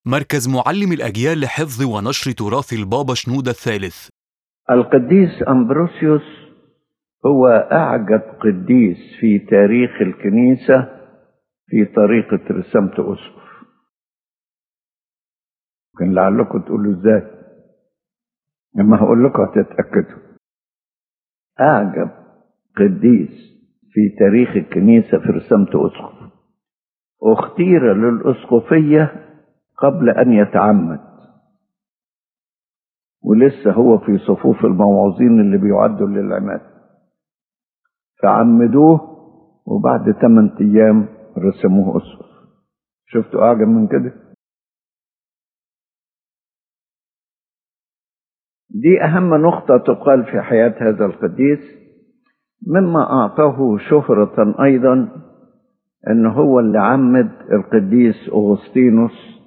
مركز معلم الأجيال لحفظ ونشر تراث البابا شنودة الثالث القديس أمبروسيوس هو أعجب قديس في تاريخ الكنيسة في طريقة رسامة أسقف كان لعلكم تقولوا ازاي لما هقول لكم هتتأكدوا أعجب قديس في تاريخ الكنيسة في رسامة أسقف اختير للأسقفية قبل أن يتعمد ولسه هو في صفوف الموعظين اللي بيعدوا للعماد فعمدوه وبعد ثمان أيام رسموه أسقف شفتوا أعجب من كده دي أهم نقطة تقال في حياة هذا القديس مما أعطاه شهرة أيضا أن هو اللي عمد القديس أغسطينوس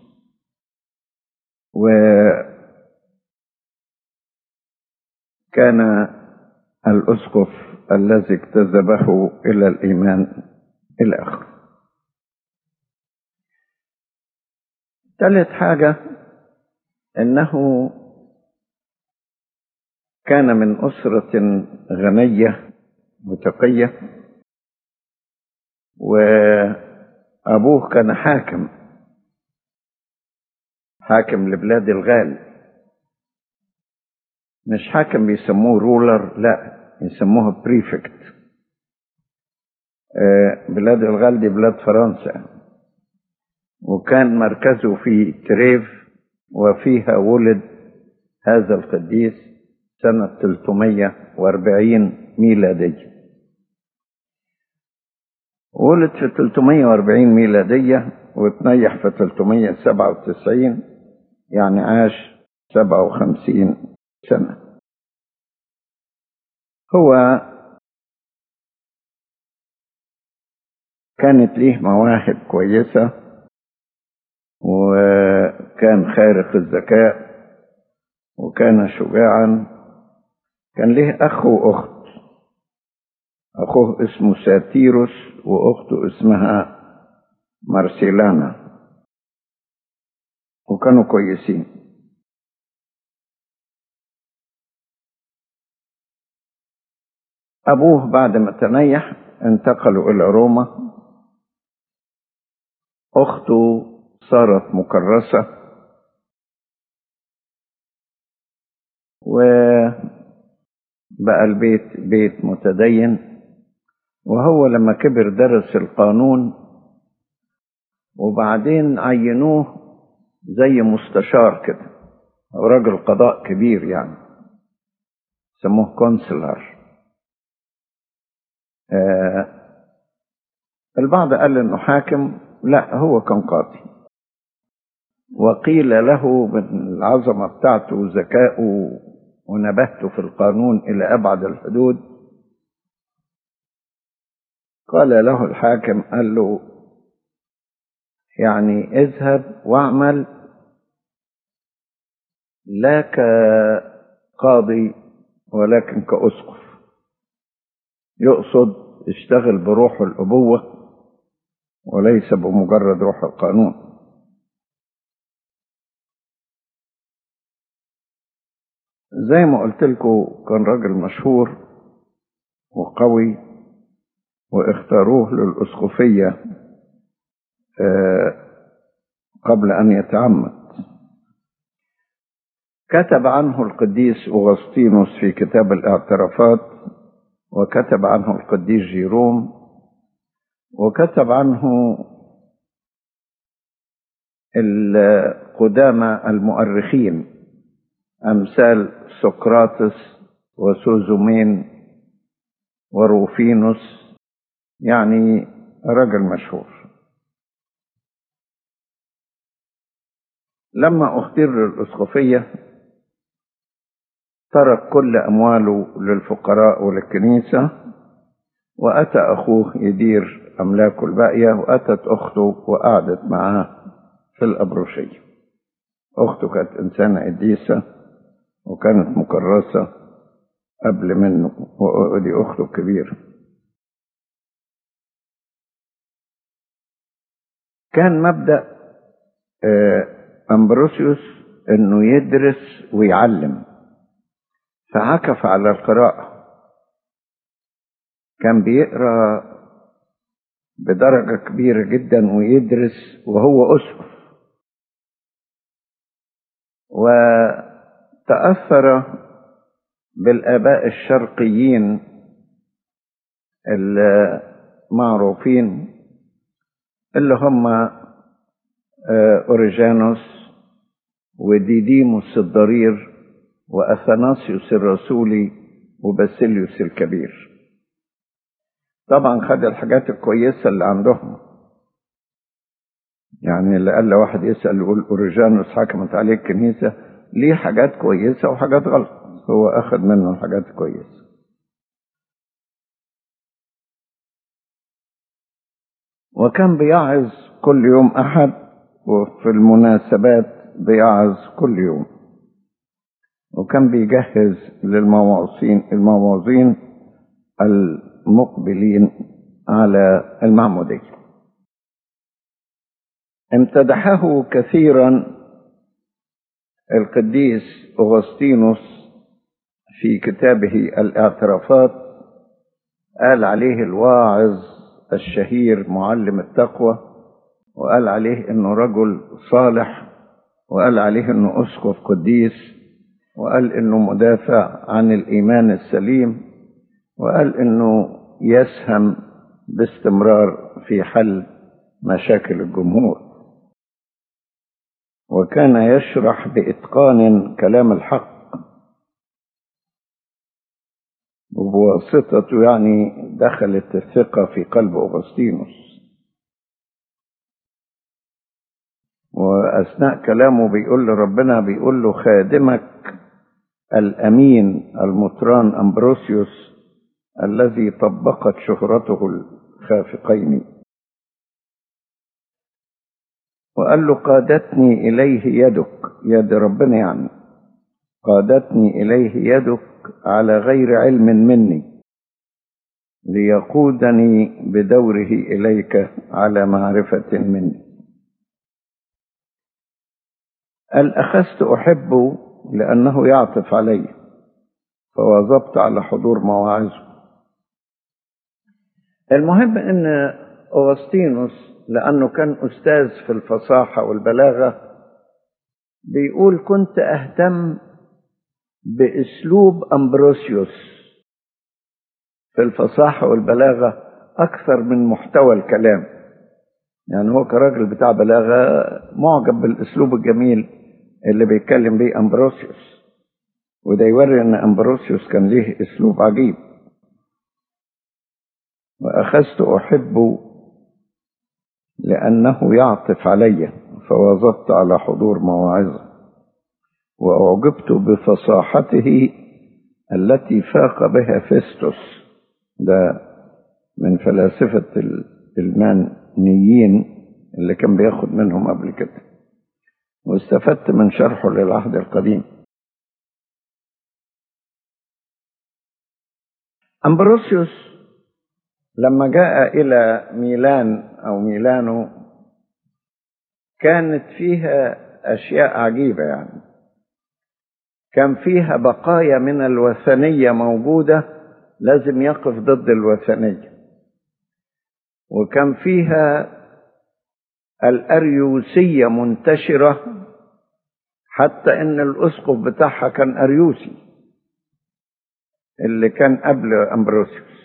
وكان الأسقف الذي اجتذبه إلى الإيمان إلى آخره ثالث حاجة أنه كان من أسرة غنية متقية وأبوه كان حاكم حاكم لبلاد الغال مش حاكم بيسموه رولر لا يسموه بريفكت بلاد الغال دي بلاد فرنسا وكان مركزه في تريف وفيها ولد هذا القديس سنة 340 ميلادية ولد في 340 ميلادية وتنيح في 397 يعني عاش 57 سنة هو كانت ليه مواهب كويسة وكان خارق الذكاء وكان شجاعا كان ليه أخ وأخت أخوه اسمه ساتيروس وأخته اسمها مارسيلانا وكانوا كويسين أبوه بعد ما تنيح انتقلوا إلى روما أخته صارت مكرسة وبقى البيت بيت متدين وهو لما كبر درس القانون وبعدين عينوه زي مستشار كده أو راجل قضاء كبير يعني سموه كونسلر آه البعض قال انه حاكم لا هو كان قاضي وقيل له من العظمه بتاعته وذكائه ونبهته في القانون الى ابعد الحدود قال له الحاكم قال له يعني اذهب واعمل لا كقاضي ولكن كأسقف يقصد اشتغل بروح الأبوة وليس بمجرد روح القانون زي ما قلت لكم كان راجل مشهور وقوي واختاروه للأسقفية قبل أن يتعمد كتب عنه القديس أغسطينوس في كتاب الاعترافات وكتب عنه القديس جيروم وكتب عنه القدامى المؤرخين أمثال سقراطس وسوزومين وروفينوس يعني رجل مشهور لما اختير للأسقفية ترك كل أمواله للفقراء وللكنيسة وأتى أخوه يدير أملاكه الباقية وأتت أخته وقعدت معاه في الأبروشية أخته كانت إنسانة قديسة وكانت مكرسة قبل منه ودي أخته الكبيرة كان مبدأ أمبروسيوس إنه يدرس ويعلم فعكف على القراءة كان بيقرأ بدرجة كبيرة جدا ويدرس وهو أسقف وتأثر بالآباء الشرقيين المعروفين اللي هم أوريجانوس وديديموس الضرير وأثناسيوس الرسولي وباسيليوس الكبير طبعا خد الحاجات الكويسة اللي عندهم يعني اللي قال واحد يسأل يقول أوريجانوس حكمت عليه الكنيسة ليه حاجات كويسة وحاجات غلط هو أخذ منه الحاجات الكويسة وكان بيعظ كل يوم أحد وفي المناسبات بيعظ كل يوم وكان بيجهز للمواعظين المواعظين المقبلين على المعمودية امتدحه كثيرا القديس أغسطينوس في كتابه الاعترافات قال عليه الواعظ الشهير معلم التقوى وقال عليه انه رجل صالح وقال عليه انه اسقف قديس وقال انه مدافع عن الايمان السليم وقال انه يسهم باستمرار في حل مشاكل الجمهور وكان يشرح باتقان كلام الحق وبواسطته يعني دخلت الثقة في قلب أغسطينوس وأثناء كلامه بيقول لربنا بيقول له خادمك الأمين المطران أمبروسيوس الذي طبقت شهرته الخافقين وقال له قادتني إليه يدك يد ربنا يعني قادتني إليه يدك على غير علم مني ليقودني بدوره إليك على معرفة مني قال أخذت أحبه لأنه يعطف علي فواظبت على حضور مواعظه المهم أن أغسطينوس لأنه كان أستاذ في الفصاحة والبلاغة بيقول كنت أهتم بأسلوب أمبروسيوس في الفصاحة والبلاغة أكثر من محتوى الكلام يعني هو كراجل بتاع بلاغة معجب بالأسلوب الجميل اللي بيتكلم بيه أمبروسيوس وده يوري أن أمبروسيوس كان ليه أسلوب عجيب وأخذت أحبه لأنه يعطف علي فواظبت على حضور مواعظه وأعجبت بفصاحته التي فاق بها فيستوس ده من فلاسفة المانيين اللي كان بياخد منهم قبل كده واستفدت من شرحه للعهد القديم أمبروسيوس لما جاء إلى ميلان أو ميلانو كانت فيها أشياء عجيبة يعني كان فيها بقايا من الوثنية موجودة لازم يقف ضد الوثنية وكان فيها الأريوسية منتشرة حتى إن الأسقف بتاعها كان أريوسي اللي كان قبل أمبروسيوس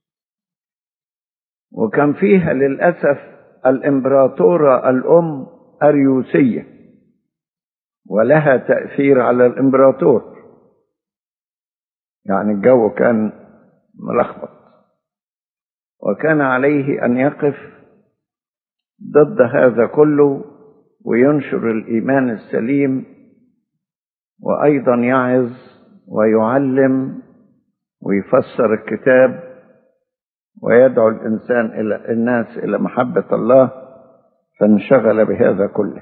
وكان فيها للأسف الإمبراطورة الأم أريوسية ولها تأثير على الإمبراطور يعني الجو كان ملخبط وكان عليه أن يقف ضد هذا كله وينشر الإيمان السليم وأيضا يعظ ويعلم ويفسر الكتاب ويدعو الإنسان إلى الناس إلى محبة الله فانشغل بهذا كله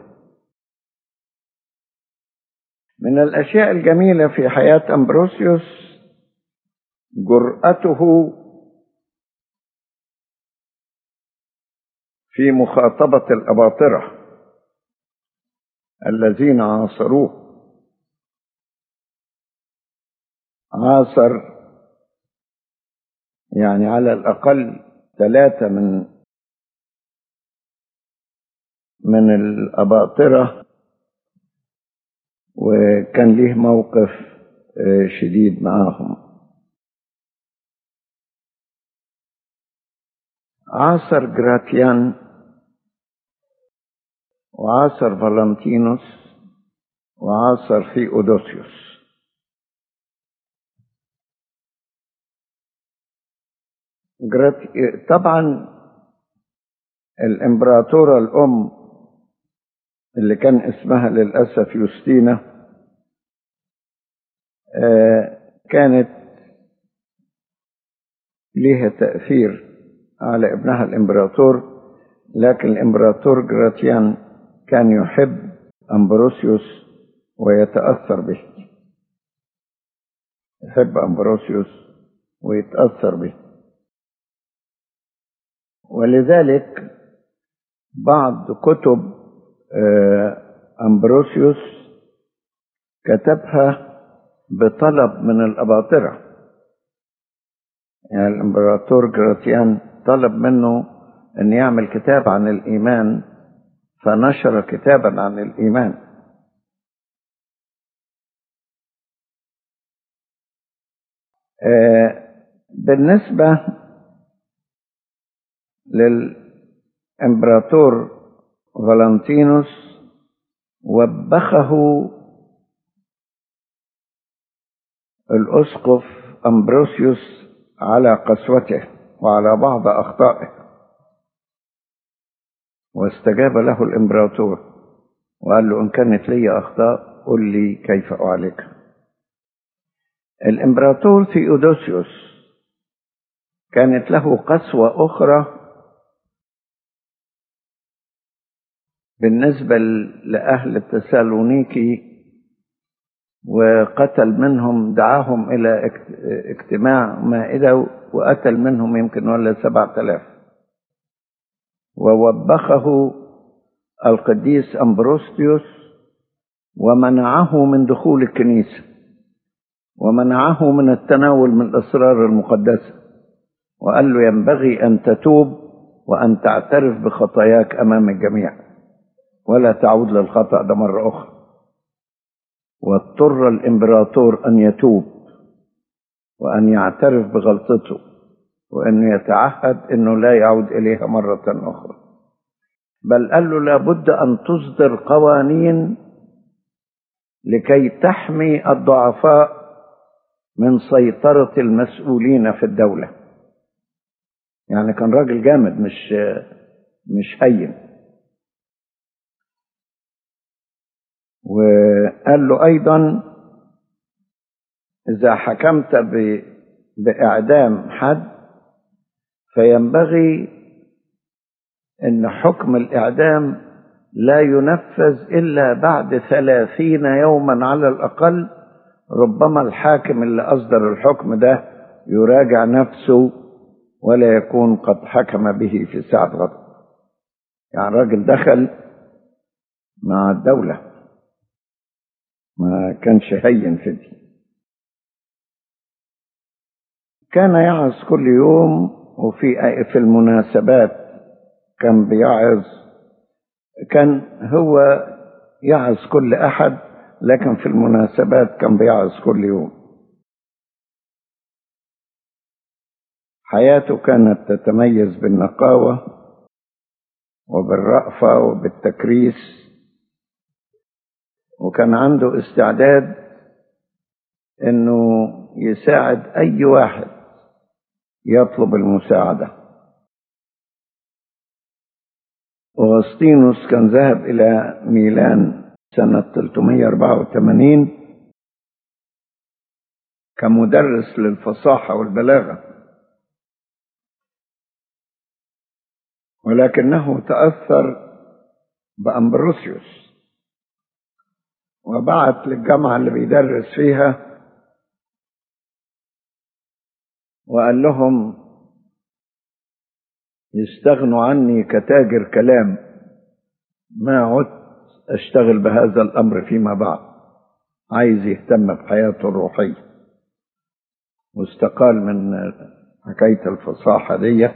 من الأشياء الجميلة في حياة أمبروسيوس جرأته في مخاطبة الأباطرة الذين عاصروه عاصر يعني على الأقل ثلاثة من من الأباطرة وكان ليه موقف شديد معاهم عاصر جراتيان وعاصر فالنتينوس وعاصر في أودوسيوس طبعا الإمبراطورة الأم اللي كان اسمها للأسف يوستينا كانت ليها تأثير على ابنها الإمبراطور لكن الإمبراطور جراتيان كان يحب أمبروسيوس ويتأثر به يحب أمبروسيوس ويتأثر به ولذلك بعض كتب أمبروسيوس كتبها بطلب من الأباطرة يعني الإمبراطور جراتيان طلب منه أن يعمل كتاب عن الإيمان فنشر كتابا عن الإيمان بالنسبة للإمبراطور فالنتينوس وبخه الأسقف أمبروسيوس على قسوته وعلى بعض أخطائه واستجاب له الإمبراطور وقال له إن كانت لي أخطاء قل لي كيف أعالجها الإمبراطور ثيودوسيوس كانت له قسوة أخرى بالنسبة لأهل تسالونيكي وقتل منهم دعاهم إلى اجتماع مائدة وقتل منهم يمكن ولا سبعة آلاف ووبخه القديس أمبروستيوس ومنعه من دخول الكنيسة ومنعه من التناول من الأسرار المقدسة وقال له ينبغي أن تتوب وأن تعترف بخطاياك أمام الجميع ولا تعود للخطأ ده مرة أخرى واضطر الإمبراطور أن يتوب وأن يعترف بغلطته وأن يتعهد أنه لا يعود إليها مرة أخرى بل قال له لابد أن تصدر قوانين لكي تحمي الضعفاء من سيطرة المسؤولين في الدولة يعني كان راجل جامد مش مش هين وقال له أيضا إذا حكمت بإعدام حد فينبغي أن حكم الإعدام لا ينفذ إلا بعد ثلاثين يوما على الأقل ربما الحاكم اللي أصدر الحكم ده يراجع نفسه ولا يكون قد حكم به في ساعة غضب يعني راجل دخل مع الدولة ما كانش هين في دي كان يعظ كل يوم وفي في المناسبات كان بيعظ كان هو يعظ كل أحد لكن في المناسبات كان بيعظ كل يوم حياته كانت تتميز بالنقاوة وبالرأفة وبالتكريس وكان عنده استعداد انه يساعد اي واحد يطلب المساعدة أغسطينوس كان ذهب إلى ميلان سنة 384 كمدرس للفصاحة والبلاغة ولكنه تأثر بأمبروسيوس وبعت للجامعة اللي بيدرس فيها وقال لهم يستغنوا عني كتاجر كلام ما عدت اشتغل بهذا الامر فيما بعد عايز يهتم بحياته الروحيه واستقال من حكايه الفصاحه دي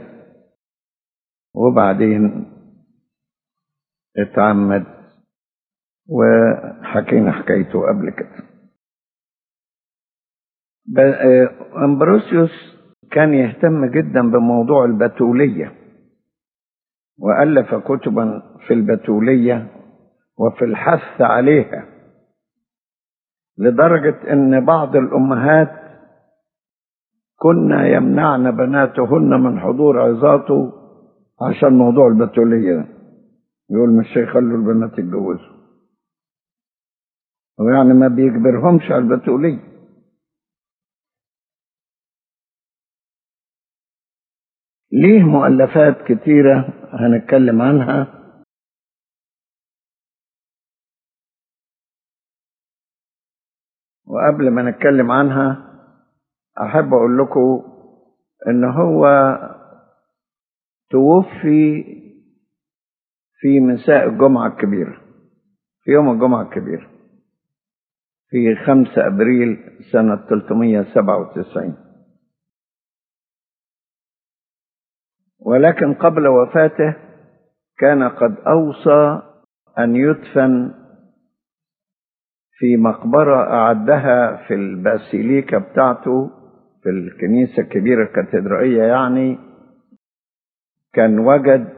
وبعدين اتعمد وحكينا حكايته قبل كده امبروسيوس كان يهتم جدا بموضوع البتوليه والف كتبا في البتوليه وفي الحث عليها لدرجه ان بعض الامهات كنا يمنعن بناتهن من حضور عظاته عشان موضوع البتوليه ده يقول مش هيخلوا البنات يتجوزوا ويعني ما بيجبرهمش على البتوليه ليه مؤلفات كتيرة هنتكلم عنها وقبل ما نتكلم عنها أحب أقول لكم إن هو توفي في مساء الجمعة الكبيرة في يوم الجمعة الكبيرة في 5 أبريل سنة 397 ولكن قبل وفاته كان قد أوصى أن يدفن في مقبرة أعدها في الباسيليكا بتاعته في الكنيسة الكبيرة الكاتدرائية يعني كان وجد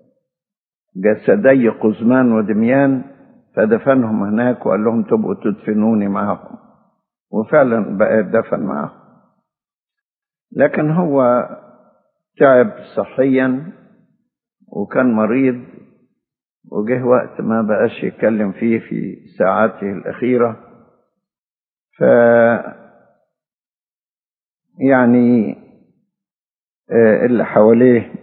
جسدي قزمان ودميان فدفنهم هناك وقال لهم تبقوا تدفنوني معهم وفعلا بقى دفن معهم لكن هو تعب صحيا وكان مريض وجه وقت ما بقاش يتكلم فيه في ساعاته الأخيرة ف يعني اللي حواليه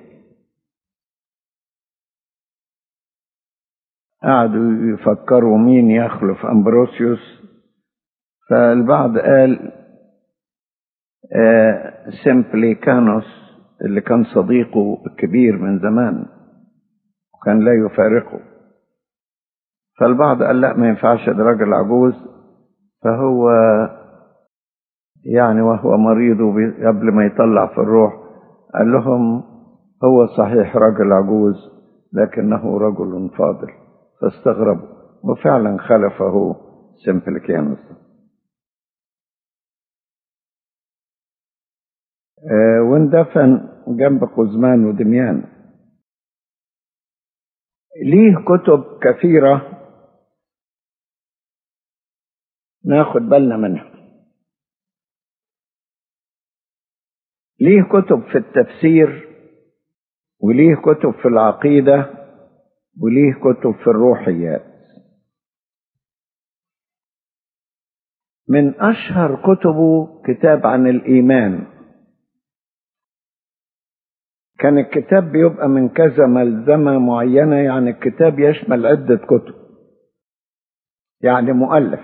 قعدوا يفكروا مين يخلف أمبروسيوس فالبعض قال سيمبليكانوس اللي كان صديقه الكبير من زمان وكان لا يفارقه فالبعض قال لا ما ينفعش ده راجل عجوز فهو يعني وهو مريض قبل ما يطلع في الروح قال لهم هو صحيح رجل عجوز لكنه رجل فاضل فاستغربوا وفعلا خلفه سمبلكيانوس آه واندفن جنب قزمان ودميان ليه كتب كثيرة ناخد بالنا منها ليه كتب في التفسير وليه كتب في العقيدة وليه كتب في الروحيات من أشهر كتبه كتاب عن الإيمان كان الكتاب بيبقى من كذا ملزمة معينة يعني الكتاب يشمل عدة كتب يعني مؤلف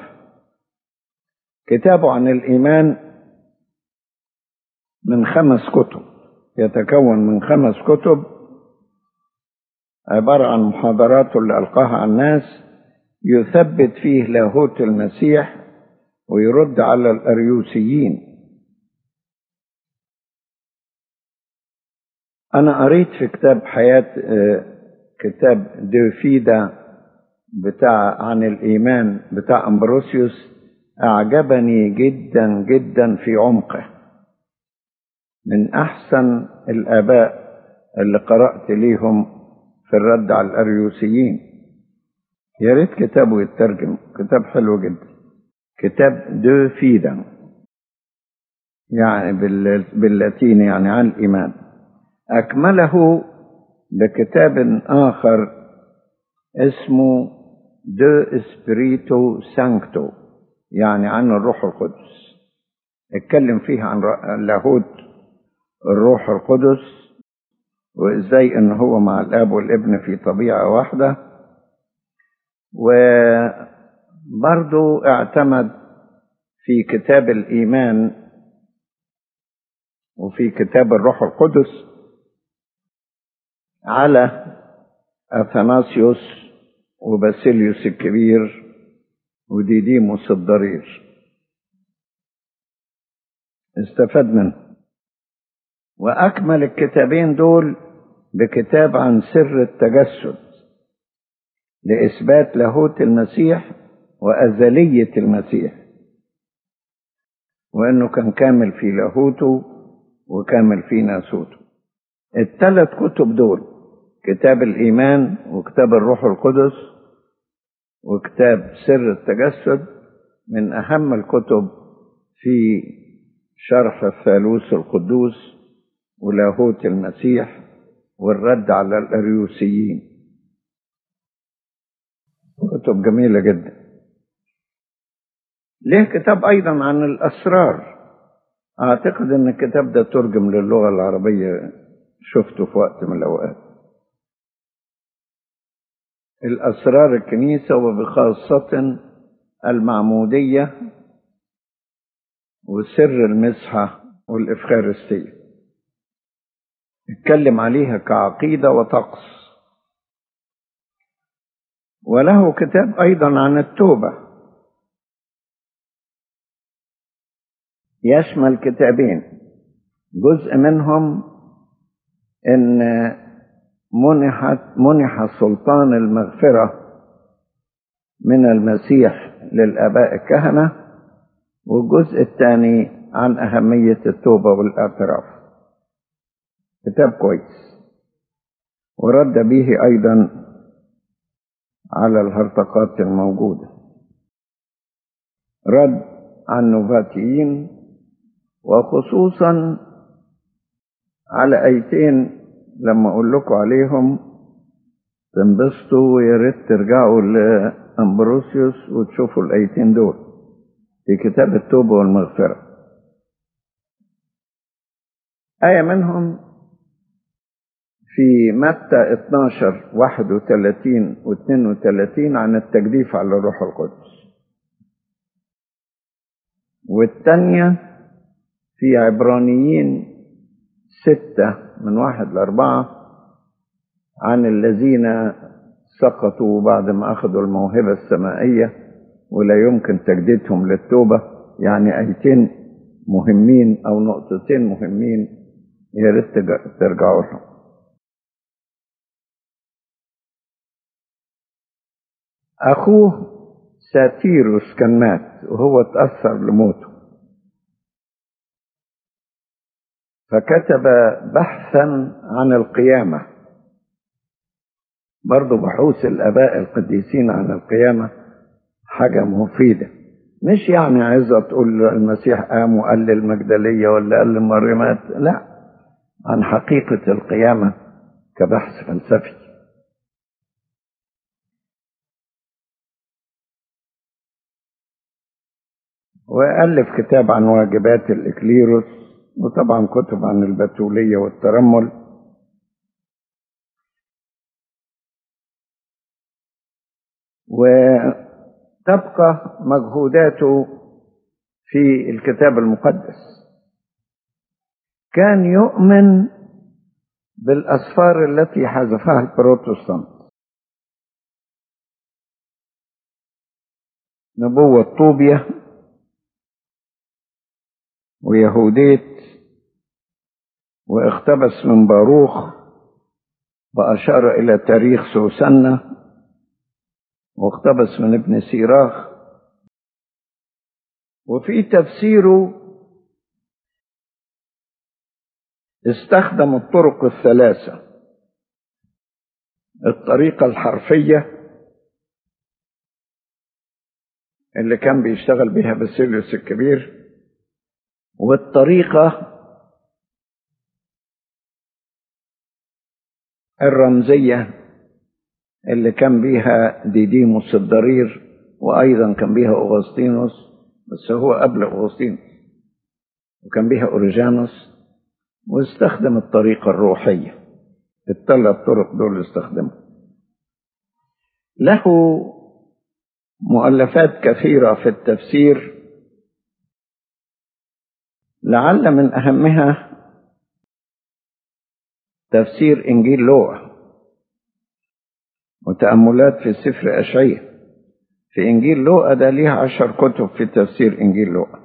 كتابه عن الإيمان من خمس كتب يتكون من خمس كتب عبارة عن محاضرات اللي ألقاها على الناس يثبت فيه لاهوت المسيح ويرد على الأريوسيين أنا قريت في كتاب حياة كتاب ديوفيدا بتاع عن الإيمان بتاع أمبروسيوس أعجبني جدا جدا في عمقه من أحسن الآباء اللي قرأت ليهم في الرد على الأريوسيين يا ريت كتابه يترجم كتاب حلو جدا كتاب دو فيدا يعني باللاتيني يعني عن الإيمان أكمله بكتاب آخر اسمه دو اسبريتو سانكتو يعني عن الروح القدس اتكلم فيه عن لاهوت الروح القدس وازاي ان هو مع الاب والابن في طبيعه واحده وبرضو اعتمد في كتاب الايمان وفي كتاب الروح القدس على اثناسيوس وباسيليوس الكبير وديديموس الضرير استفاد منه وأكمل الكتابين دول بكتاب عن سر التجسد لإثبات لاهوت المسيح وأزلية المسيح وأنه كان كامل في لاهوته وكامل في ناسوته الثلاث كتب دول كتاب الإيمان وكتاب الروح القدس وكتاب سر التجسد من أهم الكتب في شرح الثالوث القدوس ولاهوت المسيح والرد على الأريوسيين كتب جميلة جدا ليه كتاب أيضا عن الأسرار أعتقد أن الكتاب ده ترجم للغة العربية شفته في وقت من الأوقات الأسرار الكنيسة وبخاصة المعمودية وسر المسحة والإفخارستية اتكلم عليها كعقيدة وطقس وله كتاب أيضا عن التوبة يشمل كتابين جزء منهم ان منحت منح سلطان المغفرة من المسيح للآباء الكهنة والجزء الثاني عن أهمية التوبة والاعتراف كتاب كويس ورد به أيضا على الهرطقات الموجودة رد عن نوفاتيين وخصوصا على ايتين لما اقول لكم عليهم تنبسطوا ويا ريت ترجعوا لامبروسيوس وتشوفوا الايتين دول في كتاب التوبه والمغفره ايه منهم في متى 12 31 و 32 عن التجديف على الروح القدس والثانيه في عبرانيين ستة من واحد لأربعة عن الذين سقطوا بعد ما أخذوا الموهبة السمائية ولا يمكن تجديدهم للتوبة يعني آيتين مهمين أو نقطتين مهمين يا ريت ترجعوا لهم أخوه ساتيروس كان مات وهو تأثر لموته فكتب بحثا عن القيامة برضو بحوث الآباء القديسين عن القيامة حاجة مفيدة مش يعني عايزة تقول المسيح قام وقال للمجدلية ولا قال للمريمات لا عن حقيقة القيامة كبحث فلسفي وألف كتاب عن واجبات الإكليروس وطبعا كتب عن البتولية والترمل وتبقى مجهوداته في الكتاب المقدس كان يؤمن بالأسفار التي حذفها البروتستانت نبوة طوبية ويهوديت واقتبس من باروخ وأشار إلى تاريخ سوسنة واقتبس من ابن سيراخ وفي تفسيره استخدم الطرق الثلاثة الطريقة الحرفية اللي كان بيشتغل بها باسيليوس الكبير والطريقة الرمزية اللي كان بيها ديديموس الضرير وأيضا كان بيها أغسطينوس بس هو قبل أغسطينوس وكان بيها أوريجانوس واستخدم الطريقة الروحية الثلاث طرق دول استخدمها له مؤلفات كثيرة في التفسير لعل من أهمها تفسير إنجيل لوقا وتأملات في سفر أشعية في إنجيل لوقا ده ليها عشر كتب في تفسير إنجيل لوقا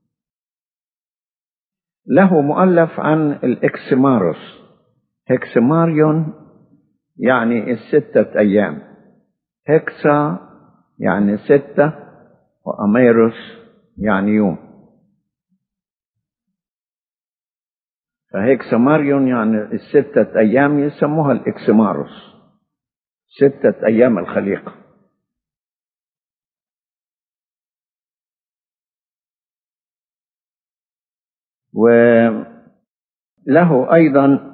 له مؤلف عن الإكسماروس هكسماريون يعني الستة أيام هكسا يعني ستة وأميروس يعني يوم فهكسماريون يعني الستة أيام يسموها الإكسماروس ستة أيام الخليقة وله أيضا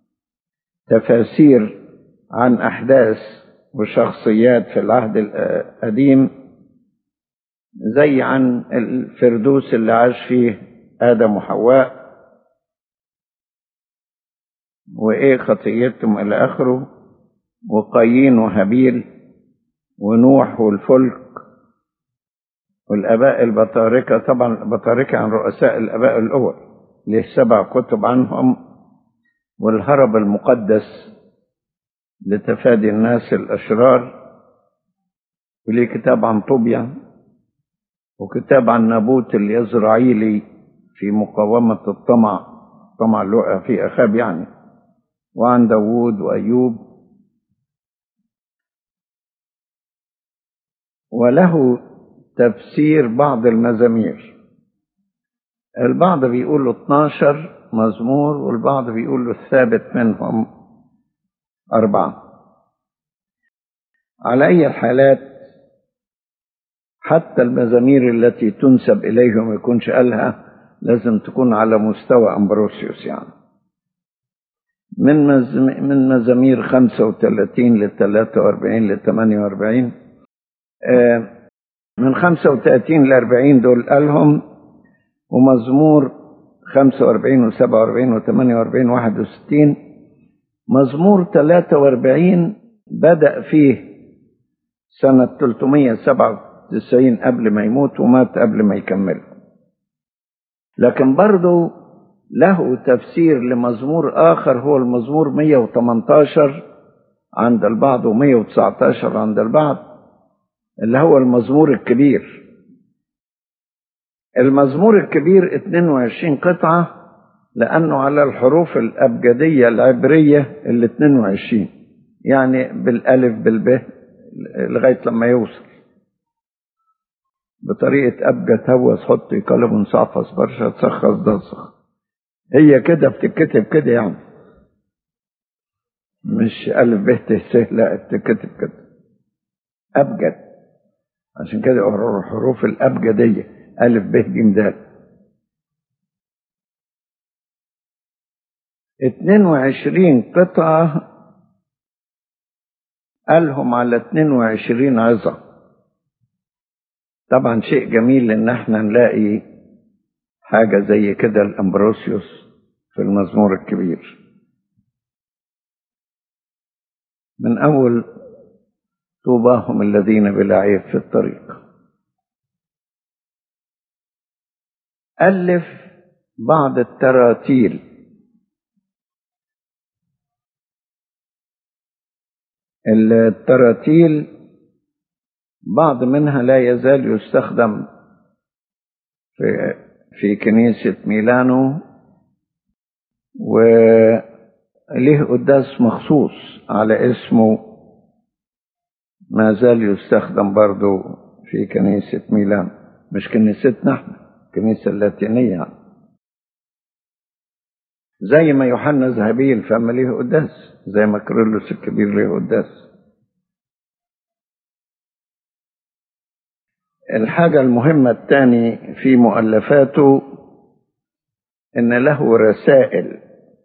تفاسير عن أحداث وشخصيات في العهد القديم زي عن الفردوس اللي عاش فيه آدم وحواء وإيه خطيتهم إلى آخره وقايين وهابيل ونوح والفلك والآباء البطاركة طبعا البطاركة عن رؤساء الآباء الأول له سبع كتب عنهم والهرب المقدس لتفادي الناس الأشرار وليه كتاب عن طوبيا وكتاب عن نابوت اليزرعيلي في مقاومة الطمع طمع اللقى في أخاب يعني وعن داوود وأيوب وله تفسير بعض المزامير البعض بيقول له 12 مزمور والبعض بيقول له الثابت منهم أربعة على أي الحالات حتى المزامير التي تنسب إليه وما يكونش قالها لازم تكون على مستوى أمبروسيوس يعني من من مزامير 35 ل 43 ل 48 من 35 ل 40 دول قالهم ومزمور 45 و 47 و 48 و 61 مزمور 43 بدأ فيه سنة 397 قبل ما يموت ومات قبل ما يكمله لكن برضه له تفسير لمزمور آخر هو المزمور 118 عند البعض و119 عند البعض اللي هو المزمور الكبير المزمور الكبير 22 قطعة لأنه على الحروف الأبجدية العبرية ال 22 يعني بالألف بالب لغاية لما يوصل بطريقة أبجد هوس حط قلم صعفص برشا تسخص دسخ هي كده بتتكتب كده يعني مش ألف ب ت س لا بتتكتب كده أبجد عشان كده الحروف الأبجدية ألف ب ج د 22 قطعة قالهم على 22 عظة طبعا شيء جميل ان احنا نلاقي حاجة زي كده الأمبروسيوس في المزمور الكبير من أول طوباهم الذين بلا عيب في الطريق ألف بعض التراتيل التراتيل بعض منها لا يزال يستخدم في في كنيسة ميلانو وله قداس مخصوص على اسمه ما زال يستخدم برضو في كنيسة ميلان مش كنيستنا احنا الكنيسة اللاتينية يعني. زي ما يوحنا ذهبي الفم ليه قداس زي ما كيرلس الكبير ليه قداس الحاجة المهمة الثاني في مؤلفاته إن له رسائل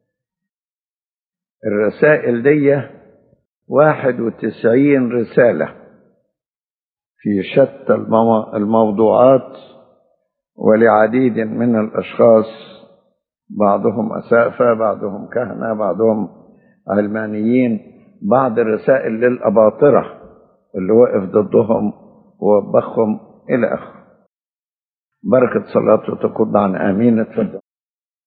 الرسائل دي واحد وتسعين رسالة في شتى الموضوعات ولعديد من الأشخاص بعضهم أسافة بعضهم كهنة بعضهم علمانيين بعض الرسائل للأباطرة اللي وقف ضدهم ووبخهم إلى آخره بركة صلاته تقود عن آمين اتفضل